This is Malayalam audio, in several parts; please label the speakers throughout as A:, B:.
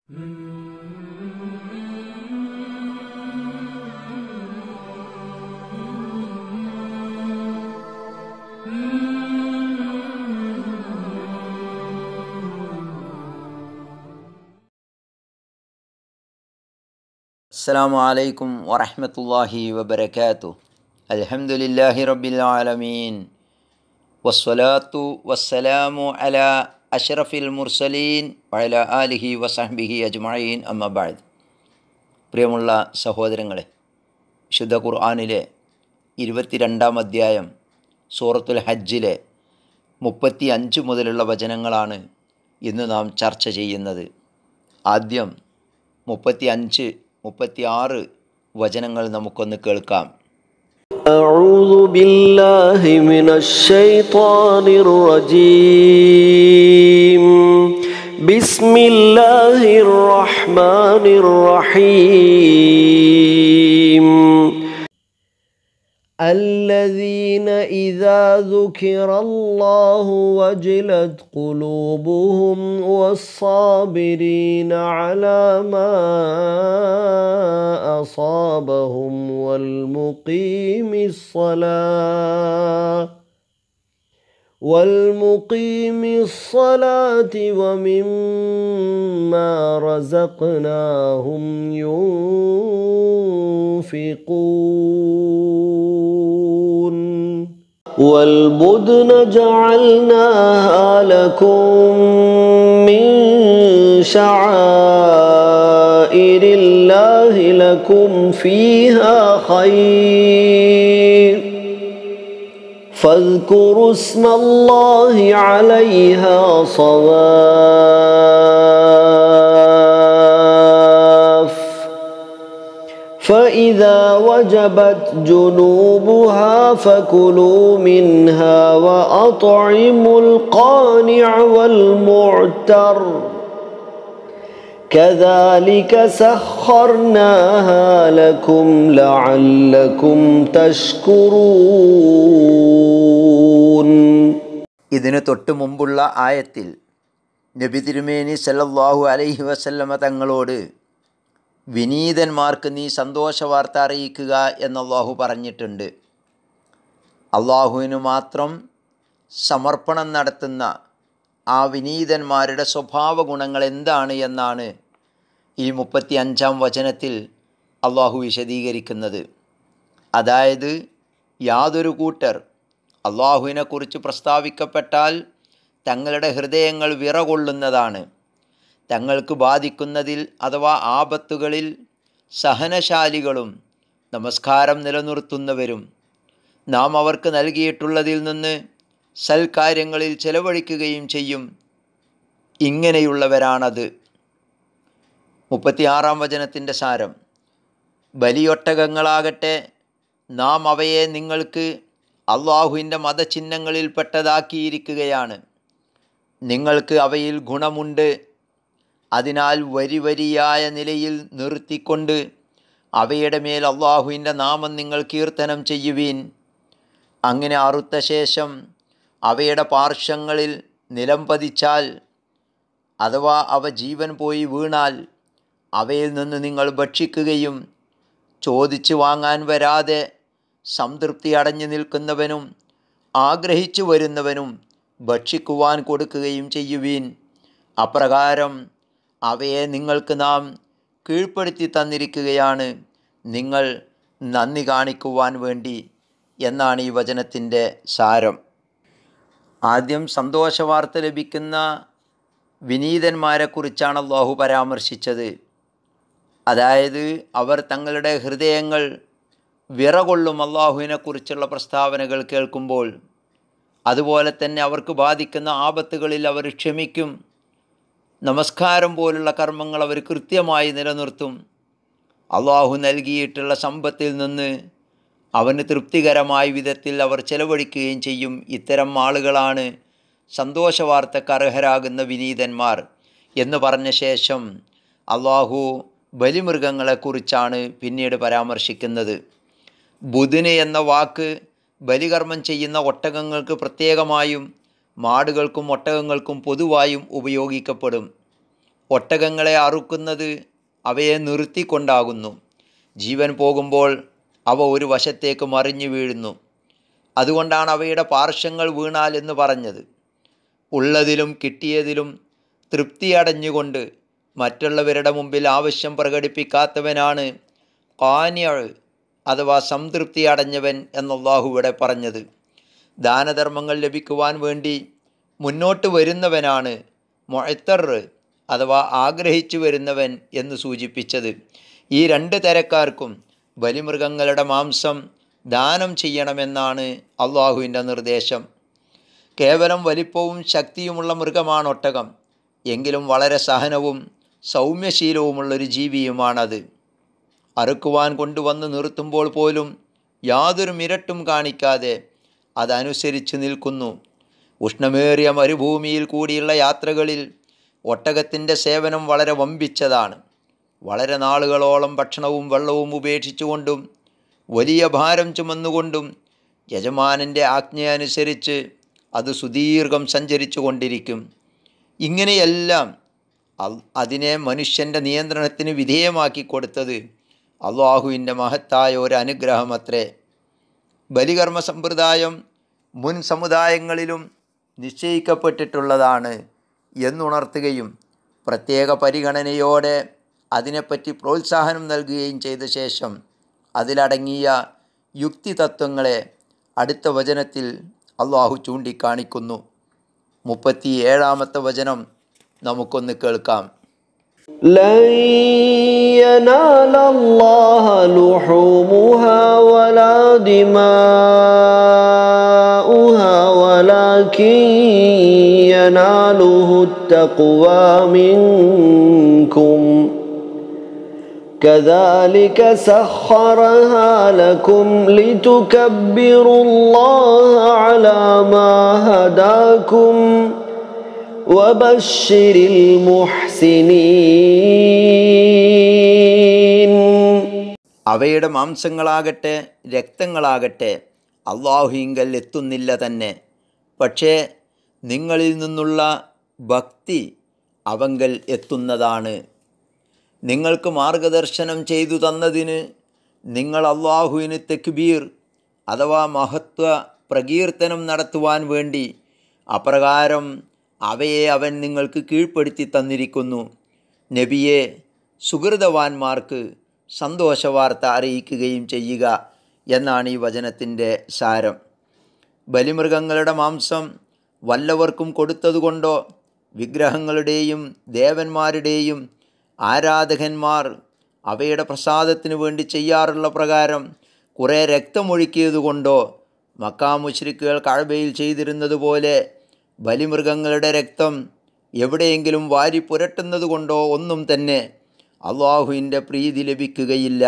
A: السلام عليكم ورحمة الله وبركاته الحمد لله رب العالمين والصلاة والسلام على أشرف المرسلين وعلى آله وصحبه أجمعين أما بعد പ്രിയമുള്ള സഹോദരങ്ങളെ വിശുദ്ധ ഖുർആാനിലെ ഇരുപത്തിരണ്ടാം അധ്യായം സൂറത്തുൽ ഹജ്ജിലെ മുപ്പത്തി അഞ്ച് മുതലുള്ള വചനങ്ങളാണ് ഇന്ന് നാം ചർച്ച ചെയ്യുന്നത് ആദ്യം മുപ്പത്തി അഞ്ച് മുപ്പത്തി ആറ് വചനങ്ങൾ നമുക്കൊന്ന് കേൾക്കാം
B: أعوذ بالله من الشيطان الرجيم بسم الله الرحمن الرحيم الذين إذا ذكر الله وجلت قلوبهم والصابرين على ما أصابهم والمقيم الصلاة والمقيم الصلاة ومما رزقناهم ينفقون والبدن جعلناها لكم من شعائر الله لكم فيها خير فاذكروا اسم الله عليها صواف فإذا وجبت جنوبها فكلوا منها وأطعموا القانع والمعتر كذلك سخرناها لكم لعلكم تشكرون
A: ഇതിന് തൊട്ട് മുമ്പുള്ള ആയത്തിൽ നബി തിരുമേനി സല്ലല്ലാഹു അലൈഹി വസല്ലമ തങ്ങളോട് വിനീതന്മാർക്ക് നീ സന്തോഷ വാർത്ത അറിയിക്കുക എന്നല്ലാഹു പറഞ്ഞിട്ടുണ്ട് അള്ളാഹുവിന് മാത്രം സമർപ്പണം നടത്തുന്ന ആ വിനീതന്മാരുടെ സ്വഭാവ ഗുണങ്ങൾ എന്താണ് എന്നാണ് ഈ മുപ്പത്തി അഞ്ചാം വചനത്തിൽ അള്ളാഹു വിശദീകരിക്കുന്നത് അതായത് യാതൊരു കൂട്ടർ അള്ളാഹുവിനെക്കുറിച്ച് പ്രസ്താവിക്കപ്പെട്ടാൽ തങ്ങളുടെ ഹൃദയങ്ങൾ വിറകൊള്ളുന്നതാണ് തങ്ങൾക്ക് ബാധിക്കുന്നതിൽ അഥവാ ആപത്തുകളിൽ സഹനശാലികളും നമസ്കാരം നിലനിർത്തുന്നവരും നാം അവർക്ക് നൽകിയിട്ടുള്ളതിൽ നിന്ന് സൽക്കാര്യങ്ങളിൽ ചെലവഴിക്കുകയും ചെയ്യും ഇങ്ങനെയുള്ളവരാണത് മുപ്പത്തിയാറാം വചനത്തിൻ്റെ സാരം ബലിയൊട്ടകങ്ങളാകട്ടെ നാം അവയെ നിങ്ങൾക്ക് അള്ളാഹുവിൻ്റെ മതചിഹ്നങ്ങളിൽപ്പെട്ടതാക്കിയിരിക്കുകയാണ് നിങ്ങൾക്ക് അവയിൽ ഗുണമുണ്ട് അതിനാൽ വരി വരിയായ നിലയിൽ നിർത്തിക്കൊണ്ട് അവയുടെ മേൽ അള്ളാഹുവിൻ്റെ നാമം നിങ്ങൾ കീർത്തനം ചെയ്യുവീൻ അങ്ങനെ അറുത്ത ശേഷം അവയുടെ പാർശ്വങ്ങളിൽ നിലം പതിച്ചാൽ അഥവാ അവ ജീവൻ പോയി വീണാൽ അവയിൽ നിന്ന് നിങ്ങൾ ഭക്ഷിക്കുകയും ചോദിച്ചു വാങ്ങാൻ വരാതെ സംതൃപ്തി അടഞ്ഞു നിൽക്കുന്നവനും ആഗ്രഹിച്ചു വരുന്നവനും ഭക്ഷിക്കുവാൻ കൊടുക്കുകയും ചെയ്യുവീൻ അപ്രകാരം അവയെ നിങ്ങൾക്ക് നാം കീഴ്പ്പെടുത്തി തന്നിരിക്കുകയാണ് നിങ്ങൾ നന്ദി കാണിക്കുവാൻ വേണ്ടി എന്നാണ് ഈ വചനത്തിൻ്റെ സാരം ആദ്യം സന്തോഷവാർത്ത ലഭിക്കുന്ന വിനീതന്മാരെക്കുറിച്ചാണ് അള്ളാഹു പരാമർശിച്ചത് അതായത് അവർ തങ്ങളുടെ ഹൃദയങ്ങൾ വിറകൊള്ളും അള്ളാഹുവിനെക്കുറിച്ചുള്ള പ്രസ്താവനകൾ കേൾക്കുമ്പോൾ അതുപോലെ തന്നെ അവർക്ക് ബാധിക്കുന്ന ആപത്തുകളിൽ അവർ ക്ഷമിക്കും നമസ്കാരം പോലുള്ള കർമ്മങ്ങൾ അവർ കൃത്യമായി നിലനിർത്തും അള്ളാഹു നൽകിയിട്ടുള്ള സമ്പത്തിൽ നിന്ന് അവന് തൃപ്തികരമായ വിധത്തിൽ അവർ ചെലവഴിക്കുകയും ചെയ്യും ഇത്തരം ആളുകളാണ് സന്തോഷവാർത്തക്ക് അർഹരാകുന്ന വിനീതന്മാർ എന്ന് പറഞ്ഞ ശേഷം അള്ളാഹു ബലിമൃഗങ്ങളെക്കുറിച്ചാണ് പിന്നീട് പരാമർശിക്കുന്നത് ബുധിന് എന്ന വാക്ക് ബലികർമ്മം ചെയ്യുന്ന ഒട്ടകങ്ങൾക്ക് പ്രത്യേകമായും മാടുകൾക്കും ഒട്ടകങ്ങൾക്കും പൊതുവായും ഉപയോഗിക്കപ്പെടും ഒട്ടകങ്ങളെ അറുക്കുന്നത് അവയെ നിർത്തിക്കൊണ്ടാകുന്നു ജീവൻ പോകുമ്പോൾ അവ ഒരു വശത്തേക്ക് മറിഞ്ഞു വീഴുന്നു അതുകൊണ്ടാണ് അവയുടെ പാർശ്വങ്ങൾ വീണാൽ എന്ന് പറഞ്ഞത് ഉള്ളതിലും കിട്ടിയതിലും തൃപ്തിയടഞ്ഞുകൊണ്ട് മറ്റുള്ളവരുടെ മുമ്പിൽ ആവശ്യം പ്രകടിപ്പിക്കാത്തവനാണ് കാന്യൾ അഥവാ സംതൃപ്തി അടഞ്ഞവൻ എന്നല്ലാഹു ഇവിടെ പറഞ്ഞത് ദാനധർമ്മങ്ങൾ ലഭിക്കുവാൻ വേണ്ടി മുന്നോട്ട് വരുന്നവനാണ് മൊഴത്തർ അഥവാ ആഗ്രഹിച്ചു വരുന്നവൻ എന്ന് സൂചിപ്പിച്ചത് ഈ രണ്ട് തരക്കാർക്കും ബലിമൃഗങ്ങളുടെ മാംസം ദാനം ചെയ്യണമെന്നാണ് അള്ളാഹുവിൻ്റെ നിർദ്ദേശം കേവലം വലിപ്പവും ശക്തിയുമുള്ള മൃഗമാണ് ഒട്ടകം എങ്കിലും വളരെ സഹനവും സൗമ്യശീലവുമുള്ളൊരു ജീവിയുമാണത് അറുക്കുവാൻ കൊണ്ടുവന്ന് നിർത്തുമ്പോൾ പോലും യാതൊരു മിരട്ടും കാണിക്കാതെ അതനുസരിച്ച് നിൽക്കുന്നു ഉഷ്ണമേറിയ മരുഭൂമിയിൽ കൂടിയുള്ള യാത്രകളിൽ ഒട്ടകത്തിൻ്റെ സേവനം വളരെ വമ്പിച്ചതാണ് വളരെ നാളുകളോളം ഭക്ഷണവും വെള്ളവും ഉപേക്ഷിച്ചുകൊണ്ടും വലിയ ഭാരം ചുമന്നുകൊണ്ടും യജമാനൻ്റെ ആജ്ഞയനുസരിച്ച് അത് സുദീർഘം സഞ്ചരിച്ചു കൊണ്ടിരിക്കും ഇങ്ങനെയെല്ലാം അൽ- അതിനെ മനുഷ്യൻ്റെ നിയന്ത്രണത്തിന് വിധേയമാക്കി കൊടുത്തത് അള്ളാഹുവിൻ്റെ മഹത്തായ ഒരു അനുഗ്രഹമത്രേ ബലികർമ്മ സമ്പ്രദായം മുൻ സമുദായങ്ങളിലും നിശ്ചയിക്കപ്പെട്ടിട്ടുള്ളതാണ് എന്നുണർത്തുകയും പ്രത്യേക പരിഗണനയോടെ അതിനെപ്പറ്റി പ്രോത്സാഹനം നൽകുകയും ചെയ്ത ശേഷം അതിലടങ്ങിയ യുക്തിതത്വങ്ങളെ അടുത്ത വചനത്തിൽ അള്ളാഹു ചൂണ്ടിക്കാണിക്കുന്നു മുപ്പത്തി ഏഴാമത്തെ വചനം നമുക്കൊന്ന് കേൾക്കാം
B: لن ينال الله لحومها ولا دماؤها ولكن يناله التقوى منكم كذلك سخرها لكم لتكبروا الله على ما هداكم وبشر المحسنين
A: അവയുടെ മാംസങ്ങളാകട്ടെ രക്തങ്ങളാകട്ടെ അള്ളാഹുയിങ്കൽ എത്തുന്നില്ല തന്നെ പക്ഷേ നിങ്ങളിൽ നിന്നുള്ള ഭക്തി അവങ്കൽ എത്തുന്നതാണ് നിങ്ങൾക്ക് മാർഗദർശനം ചെയ്തു തന്നതിന് നിങ്ങൾ അള്ളാഹുവിന് തെക്ബീർ അഥവാ മഹത്വ പ്രകീർത്തനം നടത്തുവാൻ വേണ്ടി അപ്രകാരം അവയെ അവൻ നിങ്ങൾക്ക് കീഴ്പ്പെടുത്തി തന്നിരിക്കുന്നു നബിയെ സുഹൃതവാന്മാർക്ക് സന്തോഷവാർത്ത അറിയിക്കുകയും ചെയ്യുക എന്നാണ് ഈ വചനത്തിൻ്റെ സാരം ബലിമൃഗങ്ങളുടെ മാംസം വല്ലവർക്കും കൊടുത്തതുകൊണ്ടോ വിഗ്രഹങ്ങളുടെയും ദേവന്മാരുടെയും ആരാധകന്മാർ അവയുടെ പ്രസാദത്തിന് വേണ്ടി ചെയ്യാറുള്ള പ്രകാരം കുറേ രക്തമൊഴുക്കിയതുകൊണ്ടോ മക്കാമുശ്രിക്കുകൾ കഴബയിൽ ചെയ്തിരുന്നത് പോലെ ബലിമൃഗങ്ങളുടെ രക്തം എവിടെയെങ്കിലും വാരി പുരട്ടുന്നത് കൊണ്ടോ ഒന്നും തന്നെ അള്ളാഹുവിൻ്റെ പ്രീതി ലഭിക്കുകയില്ല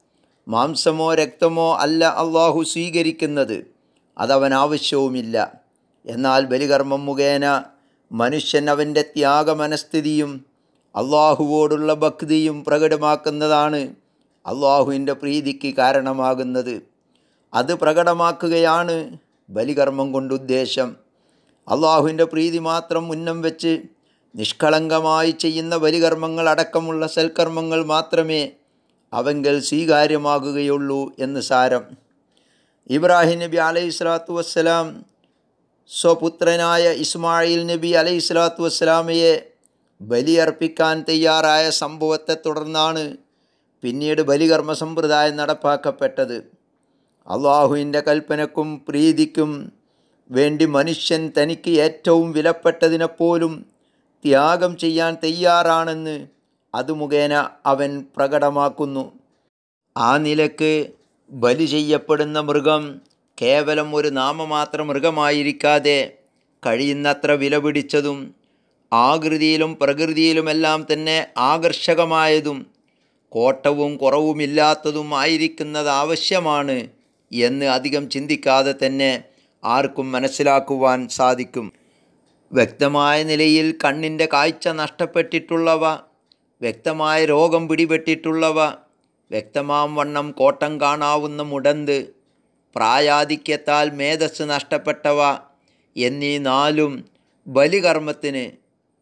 A: മാംസമോ രക്തമോ അല്ല അള്ളാഹു സ്വീകരിക്കുന്നത് അതവൻ ആവശ്യവുമില്ല എന്നാൽ ബലികർമ്മം മുഖേന മനുഷ്യൻ അവൻ്റെ ത്യാഗമനസ്ഥിതിയും അള്ളാഹുവോടുള്ള ഭക്തിയും പ്രകടമാക്കുന്നതാണ് അള്ളാഹുവിൻ്റെ പ്രീതിക്ക് കാരണമാകുന്നത് അത് പ്രകടമാക്കുകയാണ് ബലികർമ്മം കൊണ്ടുദ്ദേശം അള്ളാഹുവിൻ്റെ പ്രീതി മാത്രം മുന്നം വെച്ച് നിഷ്കളങ്കമായി ചെയ്യുന്ന ബലികർമ്മങ്ങൾ അടക്കമുള്ള സൽക്കർമ്മങ്ങൾ മാത്രമേ അവങ്കൽ സ്വീകാര്യമാകുകയുള്ളൂ എന്ന് സാരം ഇബ്രാഹിം നബി അലൈഹി സ്വലാത്തു വസ്സലാം സ്വപുത്രനായ ഇസ്മായിൽ നബി അലൈഹി സ്വലാത്തു വസ്സലാമയെ ബലിയർപ്പിക്കാൻ തയ്യാറായ സംഭവത്തെ തുടർന്നാണ് പിന്നീട് ബലികർമ്മ സമ്പ്രദായം നടപ്പാക്കപ്പെട്ടത് അള്ളാഹുവിൻ്റെ കൽപ്പനക്കും പ്രീതിക്കും വേണ്ടി മനുഷ്യൻ തനിക്ക് ഏറ്റവും വിലപ്പെട്ടതിനെപ്പോലും ത്യാഗം ചെയ്യാൻ തയ്യാറാണെന്ന് അത് മുഖേന അവൻ പ്രകടമാക്കുന്നു ആ നിലക്ക് ബലി ചെയ്യപ്പെടുന്ന മൃഗം കേവലം ഒരു നാമമാത്ര മൃഗമായിരിക്കാതെ കഴിയുന്നത്ര വിലപിടിച്ചതും ആകൃതിയിലും പ്രകൃതിയിലുമെല്ലാം തന്നെ ആകർഷകമായതും കോട്ടവും കുറവുമില്ലാത്തതും ആയിരിക്കുന്നത് ആവശ്യമാണ് എന്ന് അധികം ചിന്തിക്കാതെ തന്നെ ആർക്കും മനസ്സിലാക്കുവാൻ സാധിക്കും വ്യക്തമായ നിലയിൽ കണ്ണിൻ്റെ കാഴ്ച നഷ്ടപ്പെട്ടിട്ടുള്ളവ വ്യക്തമായ രോഗം പിടിപെട്ടിട്ടുള്ളവ വ്യക്തമാം വണ്ണം കോട്ടം കാണാവുന്ന മുടന്ത് പ്രായാധിക്യത്താൽ മേധസ് നഷ്ടപ്പെട്ടവ എന്നീ നാലും ബലികർമ്മത്തിന്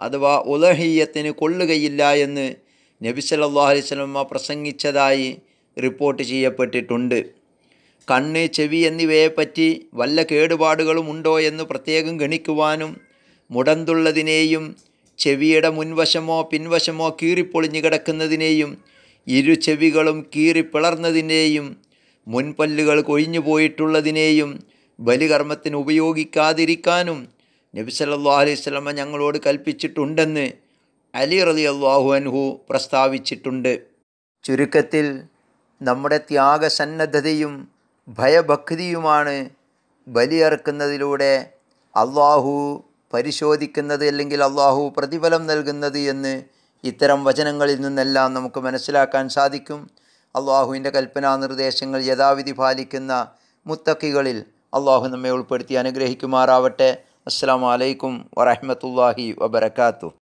A: അഥവാ ഉലഹീയത്തിന് കൊള്ളുകയില്ല എന്ന് നബി സല്ലല്ലാഹു അലൈഹി വസല്ലമ പ്രസംഗിച്ചതായി റിപ്പോർട്ട് ചെയ്യപ്പെട്ടിട്ടുണ്ട് കണ്ണ് ചെവി എന്നിവയെപ്പറ്റി വല്ല കേടുപാടുകളും ഉണ്ടോ എന്ന് പ്രത്യേകം ഗണിക്കുവാനും മുടന്തുള്ളതിനെയും ചെവിയുടെ മുൻവശമോ പിൻവശമോ കീറിപ്പൊളിഞ്ഞു കിടക്കുന്നതിനെയും ഇരു ചെവികളും കീറിപ്പിളർന്നതിനെയും മുൻപല്ലുകൾ കൊഴിഞ്ഞു പോയിട്ടുള്ളതിനെയും ബലികർമ്മത്തിന് ഉപയോഗിക്കാതിരിക്കാനും നബി സല്ലല്ലാഹു അലൈഹി വസല്ലമ ഞങ്ങളോട് കൽപ്പിച്ചിട്ടുണ്ടെന്ന് അലി റലി അള്ളാഹു അൻഹു പ്രസ്താവിച്ചിട്ടുണ്ട് ചുരുക്കത്തിൽ നമ്മുടെ ത്യാഗസന്നദ്ധതയും ഭയഭക്തിയുമാണ് ബലിയറുക്കുന്നതിലൂടെ അള്ളാഹു പരിശോധിക്കുന്നത് അല്ലെങ്കിൽ അള്ളാഹു പ്രതിഫലം നൽകുന്നത് എന്ന് ഇത്തരം വചനങ്ങളിൽ നിന്നെല്ലാം നമുക്ക് മനസ്സിലാക്കാൻ സാധിക്കും അള്ളാഹുവിൻ്റെ കൽപ്പനാ നിർദ്ദേശങ്ങൾ യഥാവിധി പാലിക്കുന്ന മുത്തക്കികളിൽ അള്ളാഹു നമ്മെ ഉൾപ്പെടുത്തി അനുഗ്രഹിക്കുമാറാവട്ടെ അസ്സാം വലൈക്കും വറഹമത്തല്ലാഹി വബർക്കാത്തു